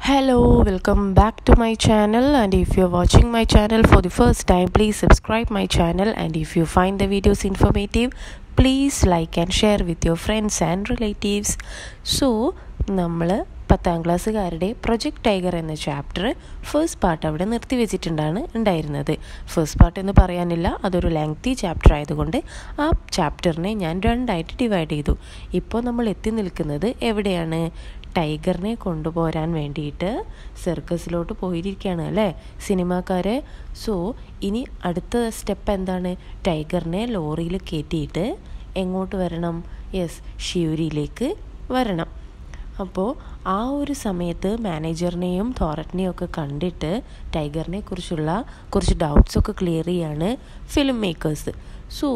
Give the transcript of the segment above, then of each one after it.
Hello, welcome back to my channel. And if you're watching my channel for the first time, please subscribe my channel. And if you find the videos informative, please like and share with your friends and relatives. So, നമ്മൾ പത്താം ക്ലാസ്സുകാരുടെ project tiger എന്ന chapter first part അവിടെ നിർത്തി വെച്ചിട്ടുണ്ടാണ് ഉണ്ടായിരുന്നത് first part എന്ന് പറയാനില്ല അതൊരു ലെങ്തി ചാപ്റ്റർ ആയതുകൊണ്ട് ആ ചാപ്റ്ററിനെ ഞാൻ രണ്ടായിട്ട് ഡിവൈഡ് ചെയ്തു ഇപ്പോൾ നമ്മൾ എത്തി നിൽക്കുന്നത് എവിടെയാണ് ടൈഗറിനെ കൊണ്ടുപോരാൻ വേണ്ടിയിട്ട് സർക്കസിലോട്ട് പോയിരിക്കുകയാണ് അല്ലേ സിനിമാക്കാരെ സോ ഇനി അടുത്ത സ്റ്റെപ്പ് എന്താണ് ടൈഗറിനെ ലോറിയിൽ കയറ്റിയിട്ട് എങ്ങോട്ട് വരണം യെസ് ഷിയൂരിയിലേക്ക് വരണം അപ്പോൾ ആ ഒരു സമയത്ത് മാനേജറിനെയും തോററ്റിനെയും ഒക്കെ കണ്ടിട്ട് ടൈഗറിനെ കുറിച്ചുള്ള കുറച്ച് ഡൗട്ട്സൊക്കെ ക്ലിയർ ചെയ്യാണ് ഫിലിം മേക്കേഴ്സ് സോ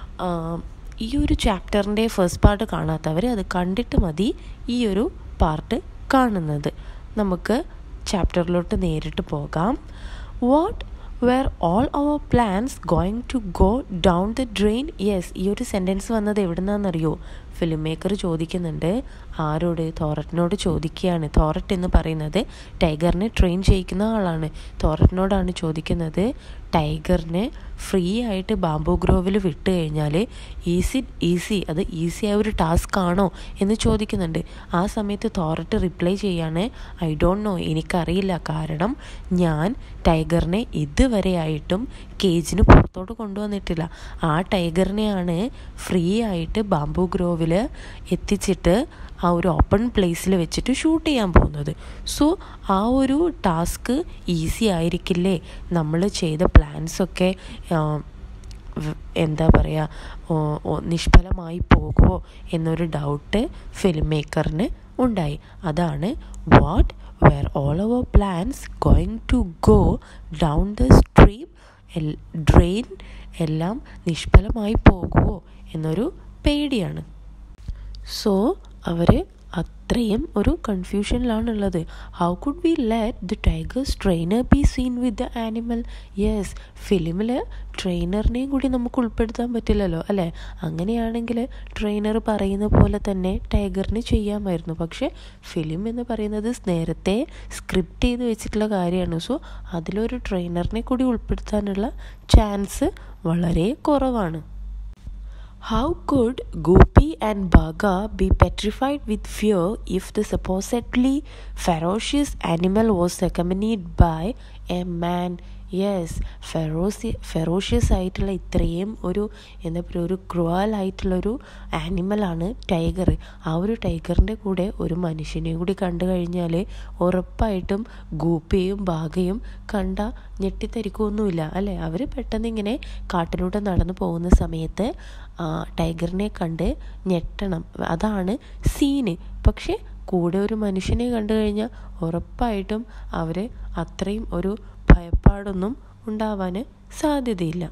ഈ ഒരു ചാപ്റ്ററിൻ്റെ ഫസ്റ്റ് പാർട്ട് കാണാത്തവർ അത് കണ്ടിട്ട് മതി ഈ ഒരു പാർട്ട് കാണുന്നത് നമുക്ക് ചാപ്റ്ററിലോട്ട് നേരിട്ട് പോകാം what were all our plans going to go down the drain yes ഈ ഒരു സെൻറ്റൻസ് വന്നത് എവിടെ നിന്നാണെന്നറിയോ ഫിലിം മേക്കർ ചോദിക്കുന്നുണ്ട് ആരോട് തോററ്റിനോട് ചോദിക്കുകയാണ് തോററ്റ് എന്ന് പറയുന്നത് ടൈഗറിനെ ട്രെയിൻ ചെയ്യിക്കുന്ന ആളാണ് തോററ്റിനോടാണ് ചോദിക്കുന്നത് ടൈഗറിനെ ഫ്രീ ആയിട്ട് ബാംബു ഗ്രോവിൽ വിട്ട് കഴിഞ്ഞാൽ ഈസി ഈസി അത് ഈസി ആയ ഒരു ടാസ്ക് ആണോ എന്ന് ചോദിക്കുന്നുണ്ട് ആ സമയത്ത് തോററ്റ് റിപ്ലൈ ചെയ്യാണ് ഐ ഡോണ്ട് നോ എനിക്കറിയില്ല കാരണം ഞാൻ ടൈഗറിനെ ഇതുവരെയായിട്ടും കേജിന് പുറത്തോട്ട് കൊണ്ടുവന്നിട്ടില്ല ആ ടൈഗറിനെയാണ് ഫ്രീ ആയിട്ട് ബാംബു ഗ്രോവിൽ എത്തിച്ചിട്ട് ആ ഒരു ഓപ്പൺ പ്ലേസിൽ വെച്ചിട്ട് ഷൂട്ട് ചെയ്യാൻ പോകുന്നത് സോ ആ ഒരു ടാസ്ക് ഈസി ആയിരിക്കില്ലേ നമ്മൾ ചെയ്ത പ്ലാൻസൊക്കെ എന്താ പറയുക നിഷ്ഫലമായി പോകുമോ എന്നൊരു ഡൗട്ട് ഫിലിം മേക്കറിന് ഉണ്ടായി അതാണ് what were all our plans going to go down the stream drain എല്ലാം നിഷ്ഫലമായി പോകുമോ എന്നൊരു പേടിയാണ് സോ അവർ അത്രയും ഒരു കൺഫ്യൂഷനിലാണുള്ളത് how could we let the tiger's trainer be seen with the animal yes ഫിലിമിൽ ട്രെയിനറിനെയും കൂടി നമുക്ക് ഉൾപ്പെടുത്താൻ പറ്റില്ലല്ലോ അല്ലേ അങ്ങനെയാണെങ്കിൽ ട്രെയിനർ പറയുന്ന പോലെ തന്നെ ടൈഗറിന് ചെയ്യാമായിരുന്നു പക്ഷേ ഫിലിം എന്ന് പറയുന്നത് നേരത്തെ സ്ക്രിപ്റ്റ് ചെയ്ത് വെച്ചിട്ടുള്ള കാര്യമാണ് സോ അതിലൊരു ട്രെയിനറിനെ കൂടി ഉൾപ്പെടുത്താനുള്ള ചാൻസ് വളരെ കുറവാണ് How could Gopi and Baga be petrified with fear if the supposedly ferocious animal was accompanied by a man? Yes ഫെറോസി ഫെറോഷ്യസ് ആയിട്ടുള്ള ഇത്രയും ഒരു എന്താ പറയുക ഒരു ക്രുവൽ ആയിട്ടുള്ളൊരു ആനിമലാണ് ടൈഗർ ആ ഒരു ടൈഗറിൻ്റെ കൂടെ ഒരു മനുഷ്യനെയും കൂടി കണ്ടു കഴിഞ്ഞാൽ ഉറപ്പായിട്ടും ഗൂപ്പയും ബാഗയും കണ്ട ഞെട്ടിത്തരിക്കൊന്നുമില്ല അല്ലേ അവർ പെട്ടെന്ന് ഇങ്ങനെ കാട്ടിലൂടെ നടന്നു പോകുന്ന സമയത്ത് ടൈഗറിനെ കണ്ട് ഞെട്ടണം അതാണ് സീന് പക്ഷേ കൂടെ ഒരു മനുഷ്യനെ കണ്ടു കഴിഞ്ഞാൽ ഉറപ്പായിട്ടും അവർ അത്രയും ഒരു ഭയപ്പാടൊന്നും ഉണ്ടാവാൻ സാധ്യതയില്ല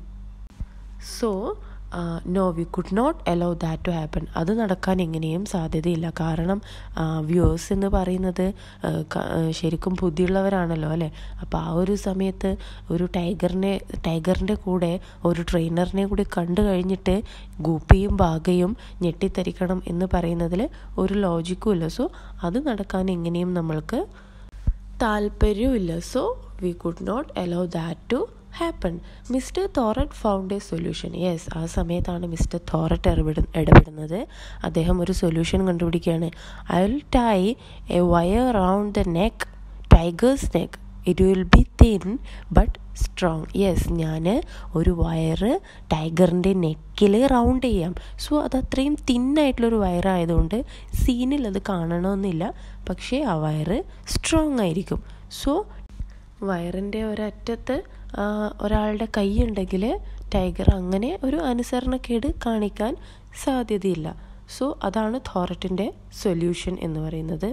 so no we could not allow that to happen അത് നടക്കാൻ എങ്ങനെയും സാധ്യതയില്ല കാരണം വ്യൂവേഴ്സ് എന്ന് പറയുന്നത് ശരിക്കും ബുദ്ധിയുള്ളവരാണല്ലോ അല്ലേ അപ്പോൾ ആ ഒരു സമയത്ത് ഒരു ടൈഗറിനെ ടൈഗറിൻ്റെ കൂടെ ഒരു ട്രെയിനറിനെ കൂടി കണ്ടു കഴിഞ്ഞിട്ട് ഗൂപ്പിയും ബാഗയും ഞെട്ടിത്തരിക്കണം എന്ന് പറയുന്നതിൽ ഒരു ലോജിക്കും ഇല്ല സോ അത് നടക്കാൻ എങ്ങനെയും നമ്മൾക്ക് താല്പര്യമില്ല so we could not allow that to happen mister Thorat found a solution yes ആ സമയത്താണ് മിസ്റ്റർ തോററ്റ് ഇടപെട ഇടപെടുന്നത് അദ്ദേഹം ഒരു സൊല്യൂഷൻ കണ്ടുപിടിക്കുകയാണ് I will tie a wire round the neck tiger's neck it will be thin but strong yes ഞാൻ ഒരു വയറ് ടൈഗറിൻ്റെ നെക്കിൽ റൗണ്ട് ചെയ്യാം സോ അത് അത്രയും തിന്നായിട്ടുള്ളൊരു വയറായതുകൊണ്ട് സീനിൽ അത് കാണണമെന്നില്ല പക്ഷേ ആ വയറ് സ്ട്രോങ് ആയിരിക്കും സോ വയറിൻ്റെ ഒരറ്റത്ത് ഒരാളുടെ കൈയുണ്ടെങ്കിൽ ടൈഗർ അങ്ങനെ ഒരു അനുസരണക്കേട് കാണിക്കാൻ സാധ്യതയില്ല സോ അതാണ് തോററ്റിൻ്റെ സൊല്യൂഷൻ എന്ന് പറയുന്നത്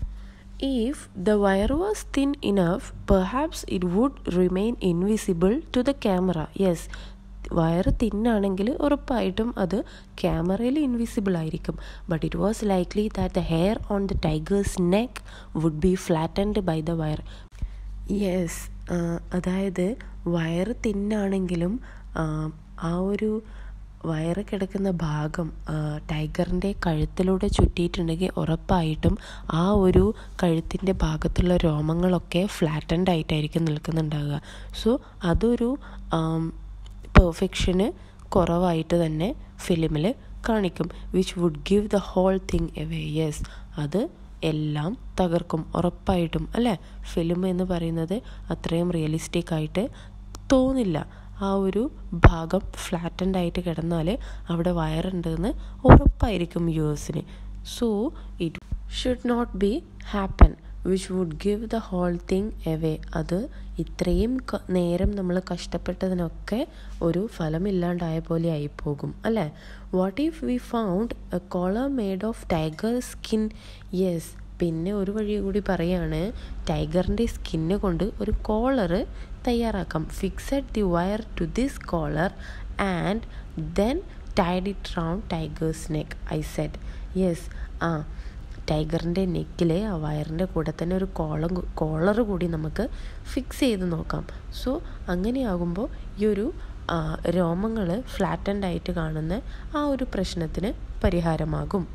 If the wire was thin enough, perhaps it would remain invisible to the camera. Yes, wire തിന്നാണെങ്കിൽ ഉറപ്പായിട്ടും അത് ക്യാമറയിൽ ഇൻവിസിബിൾ ആയിരിക്കും but it was likely that the hair on the tiger's neck would be flattened by the wire yes അതായത് wire തിന്നാണെങ്കിലും ആ ഒരു വയറ് കിടക്കുന്ന ഭാഗം ടൈഗറിൻ്റെ കഴുത്തിലൂടെ ചുറ്റിയിട്ടുണ്ടെങ്കിൽ ഉറപ്പായിട്ടും ആ ഒരു കഴുത്തിൻ്റെ ഭാഗത്തുള്ള രോമങ്ങളൊക്കെ ഫ്ലാറ്റൻഡ് ആയിട്ടായിരിക്കും നിൽക്കുന്നുണ്ടാകുക സോ അതൊരു പെർഫെക്ഷന് കുറവായിട്ട് തന്നെ ഫിലിമിൽ കാണിക്കും which would give the whole thing away yes അത് എല്ലാം തകർക്കും ഉറപ്പായിട്ടും അല്ലേ ഫിലിം എന്ന് പറയുന്നത് അത്രയും റിയലിസ്റ്റിക് ആയിട്ട് തോന്നില്ല ആ ഒരു ഭാഗം ഫ്ലാറ്റൻഡ് ആയിട്ട് കിടന്നാൽ അവിടെ വയറുണ്ടെന്ന് ഉറപ്പായിരിക്കും യുവേഴ്സിന് so it should not be happen which would give the whole thing away അത് ഇത്രയും നേരം നമ്മൾ കഷ്ടപ്പെട്ടതിനൊക്കെ ഒരു ഫലമില്ലാണ്ടായ പോലെ ആയിപ്പോകും അല്ലേ what if we found a collar made of tiger skin yes പിന്നെ ഒരു വഴി കൂടി പറയാണ് ടൈഗറിൻ്റെ സ്കിന്ന് കൊണ്ട് ഒരു കോളറ് തയ്യാറാക്കാം fixed the wire to this collar and then tied it round tiger's neck I set yes ആ ടൈഗറിൻ്റെ നെക്കിൽ ആ വയറിൻ്റെ കൂടെ തന്നെ ഒരു കോളം കോളർ കൂടി നമുക്ക് ഫിക്സ് ചെയ്ത് നോക്കാം സോ അങ്ങനെയാകുമ്പോൾ ഈ ഒരു രോമങ്ങൾ ഫ്ലാറ്റൻഡ് ആയിട്ട് കാണുന്ന ആ ഒരു പ്രശ്നത്തിന് പരിഹാരമാകും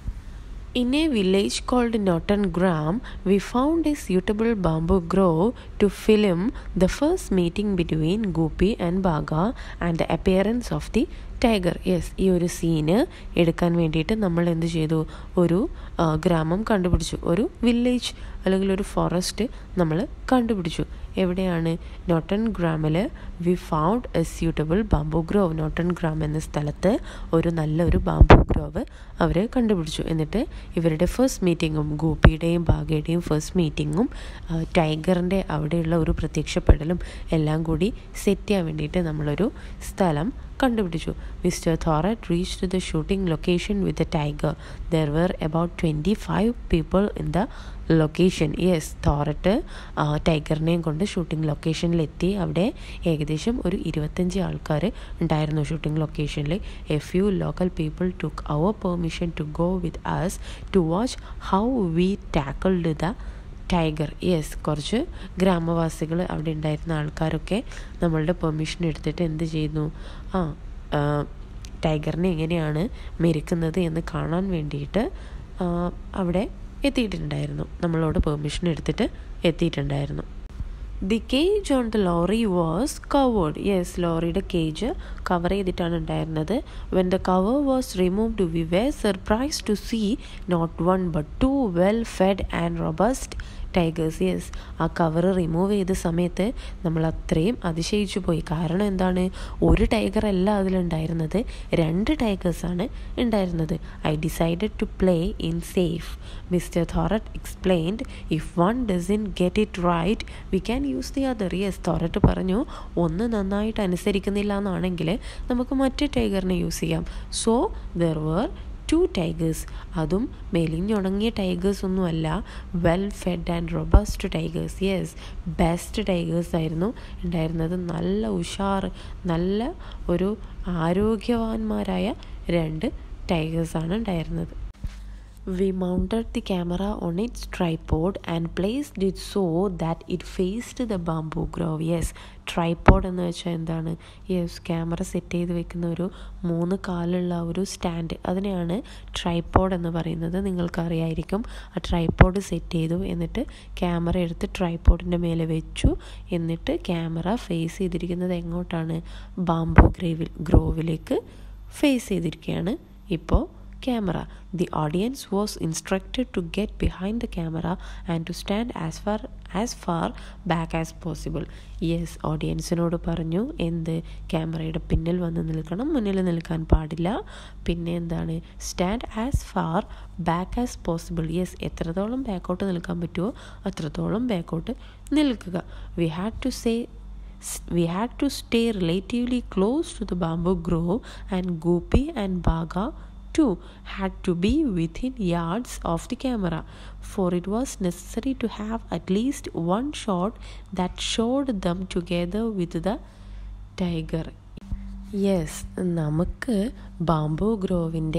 In a village called Norton Gram, we found a suitable bamboo grove to film the first meeting between Gopi and Baga and the appearance of the tiger yes ഈ ഒരു സീന് എടുക്കാൻ വേണ്ടിയിട്ട് നമ്മൾ എന്ത് ചെയ്തു ഒരു ഗ്രാമം കണ്ടുപിടിച്ചു ഒരു വില്ലേജ് അല്ലെങ്കിൽ ഒരു ഫോറസ്റ്റ് നമ്മൾ കണ്ടുപിടിച്ചു എവിടെയാണ് നോട്ടൺ ഗ്രാമിൽ we found a suitable bamboo grove Notun Gram എന്ന സ്ഥലത്ത് ഒരു നല്ലൊരു ബാംബു ഗ്രോവ് അവർ കണ്ടുപിടിച്ചു എന്നിട്ട് ഇവരുടെ ഫസ്റ്റ് മീറ്റിങ്ങും ഗോപിയുടെയും ബാഗയുടെയും ഫസ്റ്റ് മീറ്റിങ്ങും ടൈഗറിൻ്റെ അവിടെയുള്ള ഒരു പ്രത്യക്ഷപ്പെടലും എല്ലാം കൂടി സെറ്റ് ചെയ്യാൻ വേണ്ടിയിട്ട് നമ്മളൊരു സ്ഥലം കണ്ടുപിടിച്ചു mister Thorat reach to the shooting location with a tiger there were about twenty five people in the location yes Thorat ടൈഗറിനെയും കൊണ്ട് ഷൂട്ടിംഗ് ലൊക്കേഷനിലെത്തി അവിടെ ഏകദേശം ഒരു ഇരുപത്തഞ്ച് ആൾക്കാർ ഉണ്ടായിരുന്നു ഷൂട്ടിംഗ് ലൊക്കേഷനിൽ a few local people took our permission to go with us to watch how we tackled the tiger yes കുറച്ച് ഗ്രാമവാസികൾ അവിടെ ഉണ്ടായിരുന്ന ആൾക്കാരൊക്കെ നമ്മളുടെ പെർമിഷൻ എടുത്തിട്ട് എന്ത് ചെയ്യുന്നു ആ ടൈഗറിനെ എങ്ങനെയാണ് മെരുക്കുന്നത് എന്ന് കാണാൻ വേണ്ടിയിട്ട് അവിടെ എത്തിയിട്ടുണ്ടായിരുന്നു നമ്മളോട് പെർമിഷൻ എടുത്തിട്ട് എത്തിയിട്ടുണ്ടായിരുന്നു the cage on the lorry was covered yes ലോറിയുടെ കേജ് കവർ ചെയ്തിട്ടാണ് ഉണ്ടായിരുന്നത് when the cover was removed we were surprised to see not one but two well fed and robust tigers yes ആ cover remove ചെയ്ത സമയത്ത് നമ്മൾ അത്രയും അതിശയിച്ചു പോയി കാരണം എന്താണ് ഒരു ടൈഗർ അല്ല അതിലുണ്ടായിരുന്നത് രണ്ട് ടൈഗേഴ്സാണ് ഉണ്ടായിരുന്നത് I decided to play in safe mister Thorat explained if one doesn't get it right we can use the other yes Thorat പറഞ്ഞു ഒന്ന് നന്നായിട്ട് അനുസരിക്കുന്നില്ല എന്നാണെങ്കിൽ നമുക്ക് മറ്റേ ടൈഗറിനെ യൂസ് ചെയ്യാം so there were two tigers അതും മെലിഞ്ഞുണങ്ങിയ ടൈഗേഴ്സ് ഒന്നുമല്ല well fed and robust tigers yes best tigers ആയിരുന്നു ഉണ്ടായിരുന്നത് നല്ല ഉഷാർ നല്ല ഒരു ആരോഗ്യവാന്മാരായ രണ്ട് ടൈഗേഴ്സാണ് ഉണ്ടായിരുന്നത് We mounted the camera on its tripod and placed it so that it faced the bamboo grove. Yes, tripod എന്ന് വെച്ചാൽ എന്താണ് യെസ് ക്യാമറ സെറ്റ് ചെയ്ത് വെക്കുന്ന ഒരു മൂന്ന് കാലുള്ള ഒരു സ്റ്റാൻഡ് അതിനെയാണ് ട്രൈപ്പോഡ് എന്ന് പറയുന്നത് നിങ്ങൾക്കറിയായിരിക്കും ആ ട്രൈപ്പോഡ് സെറ്റ് ചെയ്തു എന്നിട്ട് ക്യാമറ എടുത്ത് ട്രൈപ്പോഡിൻ്റെ മേലെ വെച്ചു എന്നിട്ട് ക്യാമറ ഫേസ് ചെയ്തിരിക്കുന്നത് എങ്ങോട്ടാണ് ബാംബോ ഗ്രേവിൽ ഗ്രോവിലേക്ക് ഫേസ് ചെയ്തിരിക്കുകയാണ് ഇപ്പോൾ camera. The audience was instructed to get behind the camera and to stand as far as far back as possible. Yes ഓഡിയൻസിനോട് പറഞ്ഞു എന്ത് ക്യാമറയുടെ പിന്നിൽ വന്ന് നിൽക്കണം മുന്നിൽ നിൽക്കാൻ പാടില്ല പിന്നെ എന്താണ് stand as far back as possible yes എത്രത്തോളം ബാക്കോട്ട് നിൽക്കാൻ പറ്റുമോ അത്രത്തോളം ബാക്കോട്ട് നിൽക്കുക we had to say we had to stay relatively close to the bamboo grove and Gopi and Baga too had to be within yards of the camera for it was necessary to have at least one shot that showed them together with the tiger yes നമുക്ക് bamboo ഗ്രോവിൻ്റെ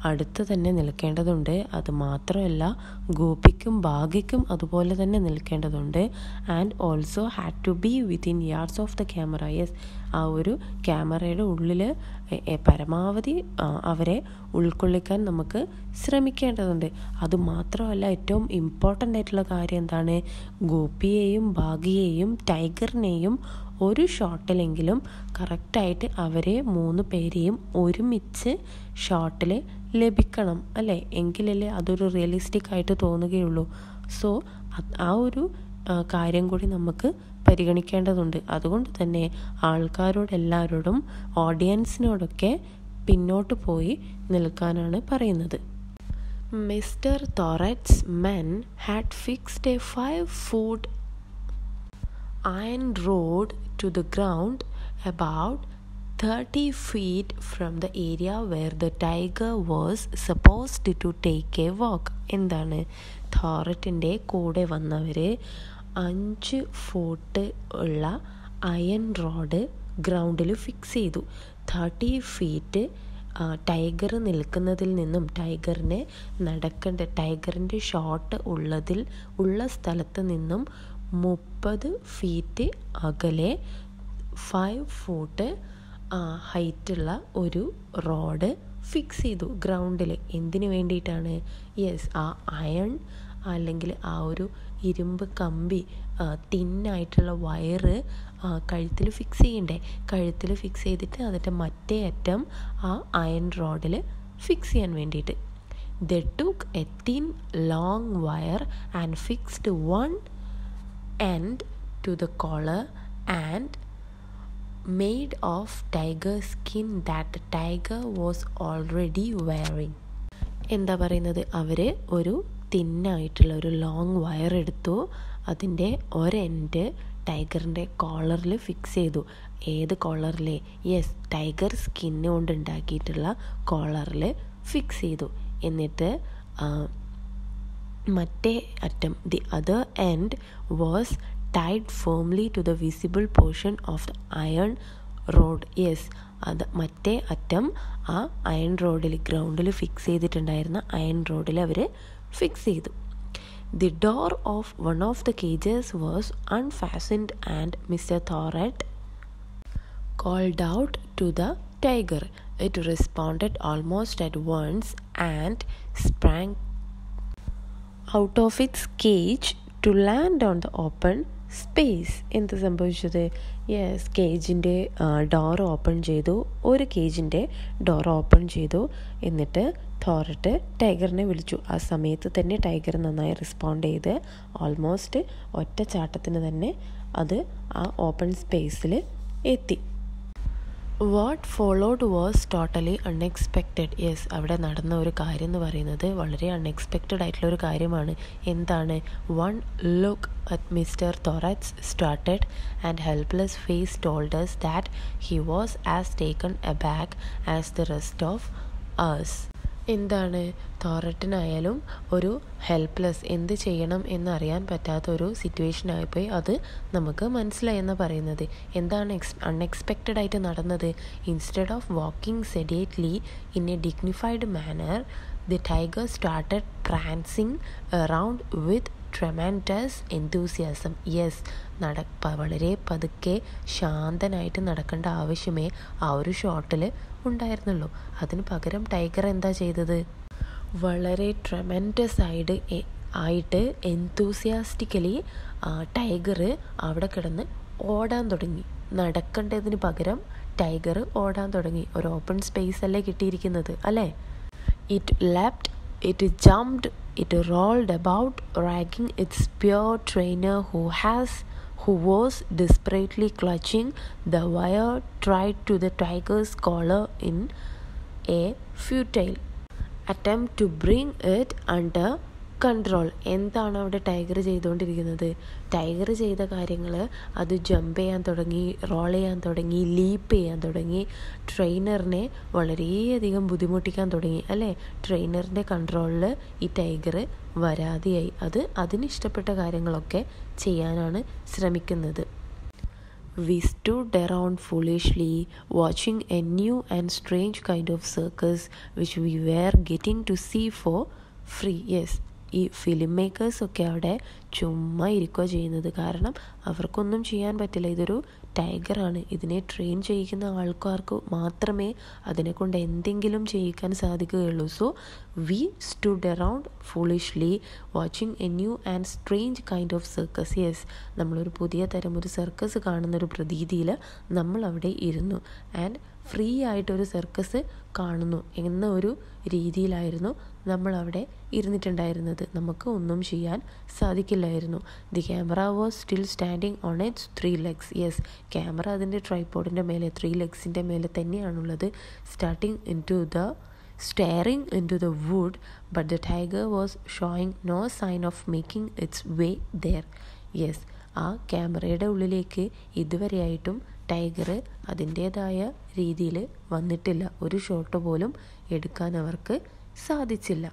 അടുത്ത് തന്നെ നിൽക്കേണ്ടതുണ്ട് അത് മാത്രമല്ല ഗോപിക്കും ഭാഗ്യക്കും അതുപോലെ തന്നെ നിൽക്കേണ്ടതുണ്ട് and also had to be within yards of the camera yes ആ ഒരു ക്യാമറയുടെ ഉള്ളിൽ പരമാവധി അവരെ ഉൾക്കൊള്ളിക്കാൻ നമുക്ക് ശ്രമിക്കേണ്ടതുണ്ട് അതുമാത്രമല്ല ഏറ്റവും ഇമ്പോർട്ടൻ്റ് ആയിട്ടുള്ള കാര്യം എന്താണ് ഗോപിയെയും ഭാഗ്യയെയും ടൈഗറിനെയും ഒരു ഷോട്ടിലെങ്കിലും കറക്റ്റായിട്ട് അവരെ മൂന്ന് പേരെയും ഒരുമിച്ച് ഷോട്ടിൽ ലഭിക്കണം അല്ലേ എങ്കിലല്ലേ അതൊരു റിയലിസ്റ്റിക് ആയിട്ട് തോന്നുകയുള്ളൂ സോ ആ ഒരു കാര്യം കൂടി നമുക്ക് പരിഗണിക്കേണ്ടതുണ്ട് അതുകൊണ്ട് തന്നെ ആൾക്കാരോടെല്ലാവരോടും ഓഡിയൻസിനോടൊക്കെ പിന്നോട്ട് പോയി നിൽക്കാനാണ് പറയുന്നത് മിസ്റ്റർ തോററ്റ്സ് men had fixed a five foot iron rod to the ground about 30 feet from the area where the tiger was supposed to take a walk എന്താണ് തോററ്റിൻ്റെ കൂടെ വന്നവർ അഞ്ച് ഫൂട്ട് ഉള്ള അയൺ റോഡ് ഗ്രൗണ്ടിൽ ഫിക്സ് ചെയ്തു തേർട്ടി ഫീറ്റ് ടൈഗർ നിൽക്കുന്നതിൽ നിന്നും ടൈഗറിനെ നടക്കേണ്ട ടൈഗറിൻ്റെ ഷോട്ട് ഉള്ളതിൽ ഉള്ള സ്ഥലത്ത് നിന്നും മുപ്പത് ഫീറ്റ് അകലെ ഫൈവ് ഫൂട്ട് ഹൈറ്റുള്ള ഒരു റോഡ് ഫിക്സ് ചെയ്തു ഗ്രൗണ്ടിൽ എന്തിനു വേണ്ടിയിട്ടാണ് യെസ് ആ അയൺ അല്ലെങ്കിൽ ആ ഒരു ഇരുമ്പ് കമ്പി തിന്നായിട്ടുള്ള വയറ് കഴുത്തിൽ ഫിക്സ് ചെയ്യണ്ടേ കഴുത്തിൽ ഫിക്സ് ചെയ്തിട്ട് അതിൻ്റെ മറ്റേ അറ്റം ആ അയൺ റോഡിൽ ഫിക്സ് ചെയ്യാൻ വേണ്ടിയിട്ട് they took a thin long wire and fixed one end to the collar and made of tiger skin that the tiger was already wearing എന്താ പറയുന്നത് അവർ ഒരു തിന്നായിട്ടുള്ള ഒരു ലോങ് വയർ എടുത്തു അതിൻ്റെ ഒരെൻഡ് ടൈഗറിൻ്റെ കോളറിൽ ഫിക്സ് ചെയ്തു ഏത് കോളറിലെ യെസ് ടൈഗർ സ്കിന്ന് കൊണ്ട് ഉണ്ടാക്കിയിട്ടുള്ള കോളറിൽ ഫിക്സ് ചെയ്തു എന്നിട്ട് മറ്റേ അറ്റം the other end was tied firmly to the visible portion of the iron rod yes അത് മറ്റേ അറ്റം ആ അയൺ റോഡിൽ ഗ്രൗണ്ടിൽ ഫിക്സ് ചെയ്തിട്ടുണ്ടായിരുന്ന അയൺ റോഡിൽ അവർ ഫിക്സ് ചെയ്തു the door of one of the cages was unfastened and mister Thorat called out to the tiger. It responded almost at once and sprang out of its cage to land on the open space എന്ത് സംഭവിച്ചത് yes കേജിൻ്റെ door open ചെയ്തു ഒരു കേജിൻ്റെ door open ചെയ്തു എന്നിട്ട് തോറിട്ട് ടൈഗറിനെ വിളിച്ചു ആ സമയത്ത് തന്നെ ടൈഗർ നന്നായി റെസ്പോണ്ട് ചെയ്ത് ഓൾമോസ്റ്റ് ഒറ്റ ചാട്ടത്തിന് തന്നെ അത് ആ ഓപ്പൺ സ്പേസിൽ എത്തി what followed was totally unexpected yes അവിടെ നടന്ന ഒരു കാര്യം എന്ന് പറയുന്നത് വളരെ അൺഎക്സ്പെക്റ്റഡ് ആയിട്ടുള്ള ഒരു കാര്യമാണ് എന്താണ് one look at mister Thorat's started and helpless face told us that he was as taken a back as the rest of us എന്താണ് തോറട്ടിനായാലും ഒരു ഹെൽപ്ലെസ് എന്ത് ചെയ്യണം എന്നറിയാൻ പറ്റാത്ത ഒരു സിറ്റുവേഷൻ ആയിപ്പോയി അത് നമുക്ക് മനസ്സിലായെന്ന് പറയുന്നത് എന്താണ് എക്സ് അൺഎക്സ്പെക്റ്റഡ് ആയിട്ട് നടന്നത് instead of walking sedately in a dignified manner the tiger started prancing around with tremendous enthusiasm yes നട വളരെ പതുക്കെ ശാന്തനായിട്ട് നടക്കേണ്ട ആവശ്യമേ ആ ഒരു ഷോട്ടിൽ ഉണ്ടായിരുന്നുള്ളൂ അതിന് പകരം ടൈഗർ എന്താ ചെയ്തത് വളരെ ട്രെമൻറ്റസ് ആയിട്ട് ആയിട്ട് എന്തൂസിയാസ്റ്റിക്കലി ടൈഗർ അവിടെ കിടന്ന് ഓടാൻ തുടങ്ങി നടക്കേണ്ടതിന് പകരം ടൈഗർ ഓടാൻ തുടങ്ങി ഒരു ഓപ്പൺ സ്പേസ് അല്ലേ കിട്ടിയിരിക്കുന്നത് അല്ലേ it leapt it jumped it rolled about raging its poor trainer who has who was desperately clutching the wire tied to the tiger's collar in a futile attempt to bring it under control എന്താണ് അവിടെ tiger ചെയ്തുകൊണ്ടിരിക്കുന്നത് tiger ചെയ്ത കാര്യങ്ങൾ അത് jump ചെയ്യാൻ തുടങ്ങി role ചെയ്യാൻ തുടങ്ങി ലീപ്പ് ചെയ്യാൻ തുടങ്ങി ട്രെയിനറിനെ വളരെയധികം ബുദ്ധിമുട്ടിക്കാൻ തുടങ്ങി അല്ലേ ട്രെയിനറിൻ്റെ കൺട്രോളിൽ ഈ ടൈഗർ വരാതെയായി അത് അതിനിഷ്ടപ്പെട്ട കാര്യങ്ങളൊക്കെ ചെയ്യാനാണ് ശ്രമിക്കുന്നത് We stood around foolishly, watching a new and strange kind of circus which we were getting to see for free. Yes, ഈ ഫിലിം മേക്കേഴ്സൊക്കെ അവിടെ ചുമ്മാ ഇരിക്കുക ചെയ്യുന്നത് കാരണം അവർക്കൊന്നും ചെയ്യാൻ പറ്റില്ല ഇതൊരു ടൈഗറാണ് ഇതിനെ ട്രെയിൻ ചെയ്യിക്കുന്ന ആൾക്കാർക്ക് മാത്രമേ അതിനെ കൊണ്ട് എന്തെങ്കിലും ചെയ്യിക്കാൻ സാധിക്കുകയുള്ളൂ so we stood around foolishly watching a new and strange kind of circus yes നമ്മളൊരു പുതിയ തരം ഒരു സർക്കസ് കാണുന്നൊരു പ്രതീതിയിൽ നമ്മൾ അവിടെ ഇരുന്നു ആൻഡ് ഫ്രീ ആയിട്ടൊരു സർക്കസ് കാണുന്നു എന്ന ഒരു രീതിയിലായിരുന്നു നമ്മളവിടെ ഇരുന്നിട്ടുണ്ടായിരുന്നത് നമുക്ക് ഒന്നും ചെയ്യാൻ സാധിക്കില്ലായിരുന്നു the camera was still standing on its three legs yes camera അതിൻ്റെ ട്രൈപ്പോഡിൻ്റെ മേലെ ത്രീ ലെഗ്സിൻ്റെ മേലെ തന്നെയാണുള്ളത് starting into the staring into the wood, but the tiger was showing no sign of making its way there. Yes ആ ക്യാമറയുടെ ഉള്ളിലേക്ക് ഇതുവരെയായിട്ടും ടൈഗർ അതിൻ്റേതായ രീതിയിൽ വന്നിട്ടില്ല ഒരു ഷോട്ട് പോലും എടുക്കാൻ അവർക്ക് സാധിച്ചില്ല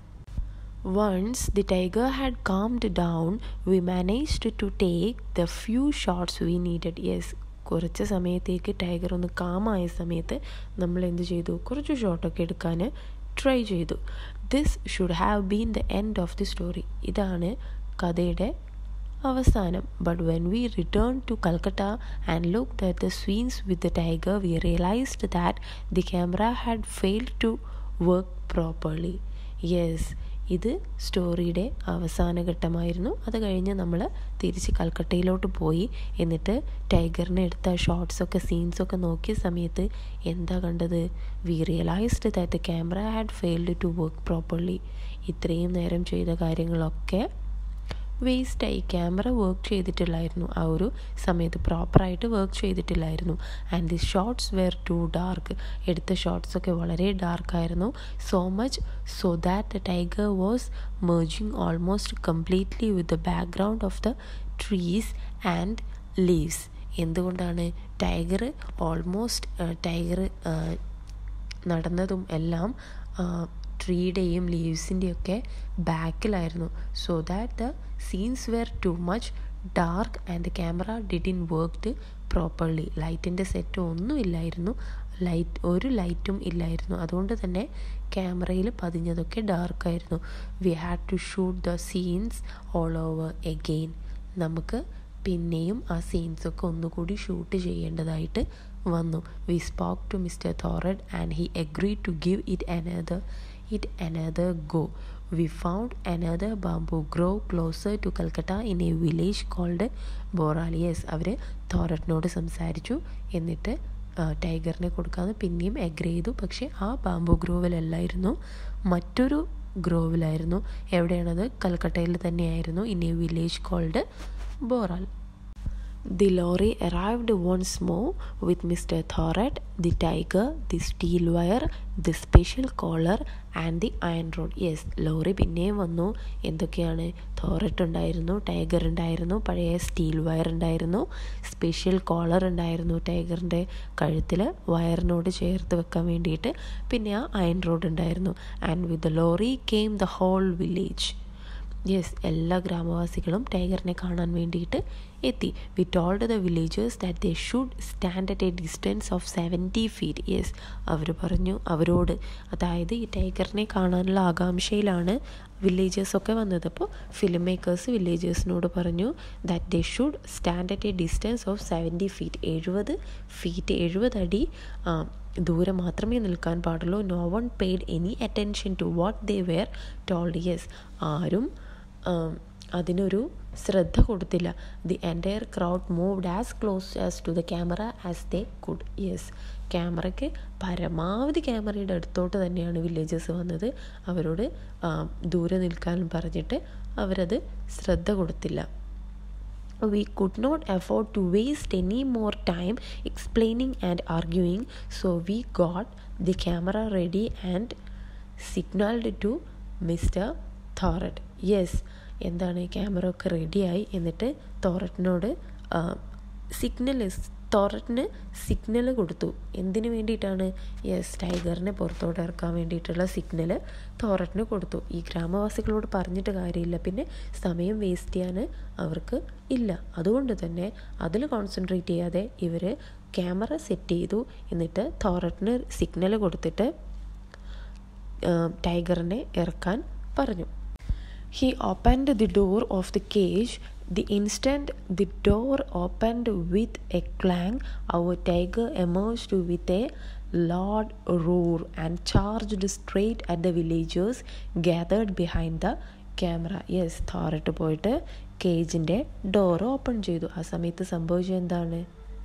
once the tiger had calmed down we managed to take the few shots we needed yes കുറച്ച് സമയത്തേക്ക് ടൈഗർ ഒന്ന് കാമായ സമയത്ത് നമ്മൾ എന്ത് ചെയ്തു കുറച്ച് ഷോട്ടൊക്കെ എടുക്കാൻ ട്രൈ ചെയ്തു this should have been the end of the story ഇതാണ് കഥയുടെ അവസാനം but when we return to Calcutta and look that the scenes with the tiger we realised that the camera had failed to work properly yes ഇത് സ്റ്റോറിയുടെ അവസാന ഘട്ടമായിരുന്നു അത് കഴിഞ്ഞ് നമ്മൾ തിരിച്ച് കൽക്കട്ടയിലോട്ട് പോയി എന്നിട്ട് ടൈഗറിനെ എടുത്ത ഷോർട്സൊക്കെ സീൻസൊക്കെ നോക്കിയ സമയത്ത് എന്താ കണ്ടത് we realised that the camera had failed to work properly ഇത്രയും നേരം ചെയ്ത കാര്യങ്ങളൊക്കെ വേസ്റ്റായി ക്യാമറ വർക്ക് ചെയ്തിട്ടില്ലായിരുന്നു ആ ഒരു സമയത്ത് പ്രോപ്പറായിട്ട് വർക്ക് ചെയ്തിട്ടില്ലായിരുന്നു and the shots were too dark എടുത്ത ഷോർട്സൊക്കെ വളരെ ഡാർക്കായിരുന്നു so much so that the tiger was merging almost completely with the background of the trees and leaves എന്തുകൊണ്ടാണ് ടൈഗർ ഓൾമോസ്റ്റ് ടൈഗർ നടന്നതും എല്ലാം ട്രീയുടെയും ലീവ്സിൻ്റെയൊക്കെ ബാക്കിലായിരുന്നു so that the scenes were too much dark and the camera didn't worked properly ലൈറ്റിൻ്റെ set ഒന്നും ഇല്ലായിരുന്നു light ഒരു ലൈറ്റും ഇല്ലായിരുന്നു അതുകൊണ്ട് തന്നെ ക്യാമറയിൽ പതിഞ്ഞതൊക്കെ ഡാർക്കായിരുന്നു V had to shoot the scenes all over again നമുക്ക് പിന്നെയും ആ സീൻസൊക്കെ ഒന്നുകൂടി ഷൂട്ട് ചെയ്യേണ്ടതായിട്ട് വന്നു we spoke to mister Thorat and he agree to give it another it another go. We found another bamboo grove closer to Calcutta in a village called ബോറാലിയസ് അവർ തോററ്റിനോട് സംസാരിച്ചു എന്നിട്ട് ടൈഗറിനെ കൊടുക്കാമെന്ന് പിന്നെയും എഗ്രി ചെയ്തു പക്ഷേ ആ ബാംബു ഗ്രോവിലല്ലായിരുന്നു മറ്റൊരു ഗ്രോവിലായിരുന്നു എവിടെയാണത് കൽക്കട്ടയിൽ തന്നെയായിരുന്നു in a village called Boral The lorry arrived once more with Mr. Thorat, the tiger, the steel wire, the special collar and the iron rod yes lorry പിന്നെയും വന്നു എന്തൊക്കെയാണ് തോററ്റ് ഉണ്ടായിരുന്നു ടൈഗർ ഉണ്ടായിരുന്നു പഴയ സ്റ്റീൽ വയർ ഉണ്ടായിരുന്നു സ്പെഷ്യൽ കോളർ ഉണ്ടായിരുന്നു ടൈഗറിൻ്റെ കഴുത്തിൽ വയറിനോട് ചേർത്ത് വെക്കാൻ വേണ്ടിയിട്ട് പിന്നെ ആ അയൺ റോഡ് ഉണ്ടായിരുന്നു and with the lorry came the whole village yes എല്ലാ ഗ്രാമവാസികളും ടൈഗറിനെ കാണാൻ വേണ്ടിയിട്ട് എത്തി we told the villagers that they should stand at a distance of seventy feet yes അവർ പറഞ്ഞു അവരോട് അതായത് ഈ ടൈഗറിനെ കാണാനുള്ള ആകാംക്ഷയിലാണ് വില്ലേജേഴ്സൊക്കെ വന്നത് അപ്പോൾ ഫിലിം മേക്കേഴ്സ് വില്ലേജേഴ്സിനോട് പറഞ്ഞു that they should stand at a distance of seventy feet എഴുപത് ഫീറ്റ് എഴുപത് അടി ദൂരെ മാത്രമേ നിൽക്കാൻ പാടുള്ളൂ no one paid any attention to what they were told yes ആരും അതിനൊരു ശ്രദ്ധ കൊടുത്തില്ല the entire crowd moved as close as to the camera as they could yes ക്യാമറയ്ക്ക് പരമാവധി ക്യാമറയുടെ അടുത്തോട്ട് തന്നെയാണ് വില്ലേജേഴ്സ് വന്നത് അവരോട് ദൂരെ നിൽക്കാനും പറഞ്ഞിട്ട് അവരത് ശ്രദ്ധ കൊടുത്തില്ല we could not afford to waste any more time explaining and arguing so we got the camera ready and signaled to mister Thorat yes എന്താണ് ക്യാമറ ഒക്കെ റെഡിയായി എന്നിട്ട് തോററ്റിനോട് സിഗ്നൽ തോററ്റിന് സിഗ്നൽ കൊടുത്തു എന്തിനു വേണ്ടിയിട്ടാണ് യെസ് ടൈഗറിനെ പുറത്തോട്ട് ഇറക്കാൻ വേണ്ടിയിട്ടുള്ള സിഗ്നൽ തോററ്റിന് കൊടുത്തു ഈ ഗ്രാമവാസികളോട് പറഞ്ഞിട്ട് കാര്യമില്ല പിന്നെ സമയം വേസ്റ്റ് ചെയ്യാൻ അവർക്ക് ഇല്ല അതുകൊണ്ട് തന്നെ അതിൽ കോൺസെൻട്രേറ്റ് ചെയ്യാതെ ഇവർ ക്യാമറ സെറ്റ് ചെയ്തു എന്നിട്ട് തോററ്റിന് സിഗ്നൽ കൊടുത്തിട്ട് ടൈഗറിനെ ഇറക്കാൻ പറഞ്ഞു he opened the door of the cage The instant the door opened with a clang, our tiger emerged with a loud roar and charged straight at the villagers gathered behind the camera yes Thorat പോയിട്ട് കേജിൻ്റെ door open ചെയ്തു ആ സമയത്ത് സംഭവിച്ചത് എന്താണ്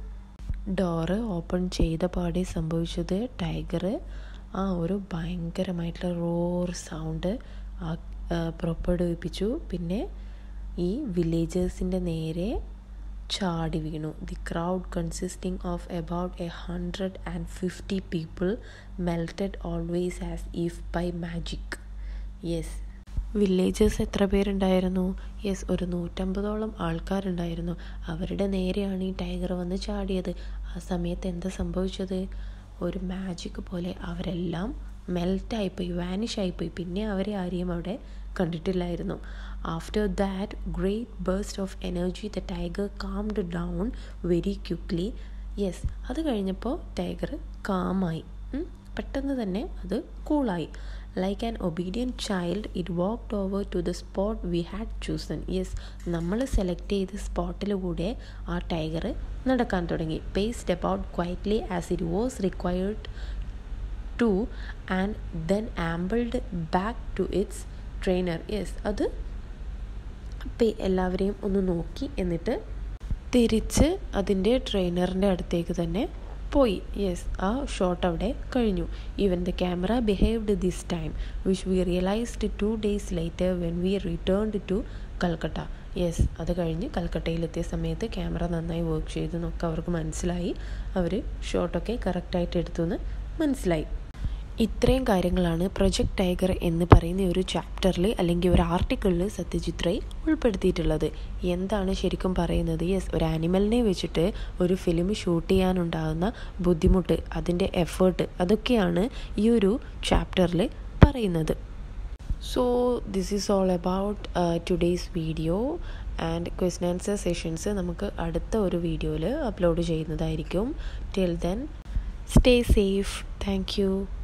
door open ചെയ്ത പാടെ സംഭവിച്ചത് ടൈഗർ ആ ഒരു ഭയങ്കരമായിട്ടുള്ള റോർ സൗണ്ട് പുറപ്പെടുവിപ്പിച്ചു പിന്നെ ഈ വില്ലേജേഴ്സിൻ്റെ നേരെ ചാടി വീണു the crowd consisting of about a hundred and fifty people melted always as if by magic yes villagers എത്ര പേരുണ്ടായിരുന്നു യെസ് ഒരു നൂറ്റമ്പതോളം ആൾക്കാരുണ്ടായിരുന്നു അവരുടെ നേരെയാണ് ഈ ടൈഗർ വന്ന് ചാടിയത് ആ സമയത്ത് എന്താ സംഭവിച്ചത് ഒരു മാജിക് പോലെ അവരെല്ലാം മെൽറ്റായിപ്പോയി വാനിഷായിപ്പോയി പിന്നെ അവരെ ആരെയും അവിടെ കണ്ടിട്ടില്ലായിരുന്നു after that great burst of energy the tiger calmed down very quickly yes അത് കഴിഞ്ഞപ്പോൾ ടൈഗർ കാമായി പെട്ടെന്ന് തന്നെ അത് കൂളായി like an obedient child it walked over to the spot we had chosen yes നമ്മൾ സെലക്ട് ചെയ്ത സ്പോട്ടിൽ കൂടെ ആ ടൈഗർ നടക്കാൻ തുടങ്ങി paced about quietly as it was required to and then ambled back to its trainer yes അത് എല്ലാവരെയും ഒന്ന് നോക്കി എന്നിട്ട് തിരിച്ച് അതിൻ്റെ ട്രെയിനറിൻ്റെ അടുത്തേക്ക് തന്നെ പോയി യെസ് ആ ഷോട്ട് അവിടെ കഴിഞ്ഞു even the camera behaved this time which we realised two days later when we returned to Calcutta yes അത് കഴിഞ്ഞ് കൽക്കട്ടയിലെത്തിയ സമയത്ത് ക്യാമറ നന്നായി വർക്ക് ചെയ്തു എന്നൊക്കെ അവർക്ക് മനസ്സിലായി അവർ ഷോട്ടൊക്കെ കറക്റ്റായിട്ട് എടുത്തു എന്ന് മനസ്സിലായി ഇത്രയും കാര്യങ്ങളാണ് പ്രൊജക്ട് ടൈഗർ എന്ന് പറയുന്ന ഒരു ചാപ്റ്ററിൽ അല്ലെങ്കിൽ ഒരു ആർട്ടിക്കിളിൽ സത്യജിത് റേ ഉൾപ്പെടുത്തിയിട്ടുള്ളത് എന്താണ് ശരിക്കും പറയുന്നത് യെസ് ഒരു ആനിമലിനെ വെച്ചിട്ട് ഒരു ഫിലിം ഷൂട്ട് ചെയ്യാനുണ്ടാകുന്ന ബുദ്ധിമുട്ട് അതിൻ്റെ എഫേർട്ട് അതൊക്കെയാണ് ഈ ഒരു ചാപ്റ്ററിൽ പറയുന്നത് so this is all about today's video and question answer sessions നമുക്ക് അടുത്ത ഒരു വീഡിയോയിൽ അപ്ലോഡ് ചെയ്യുന്നതായിരിക്കും till then stay safe thank U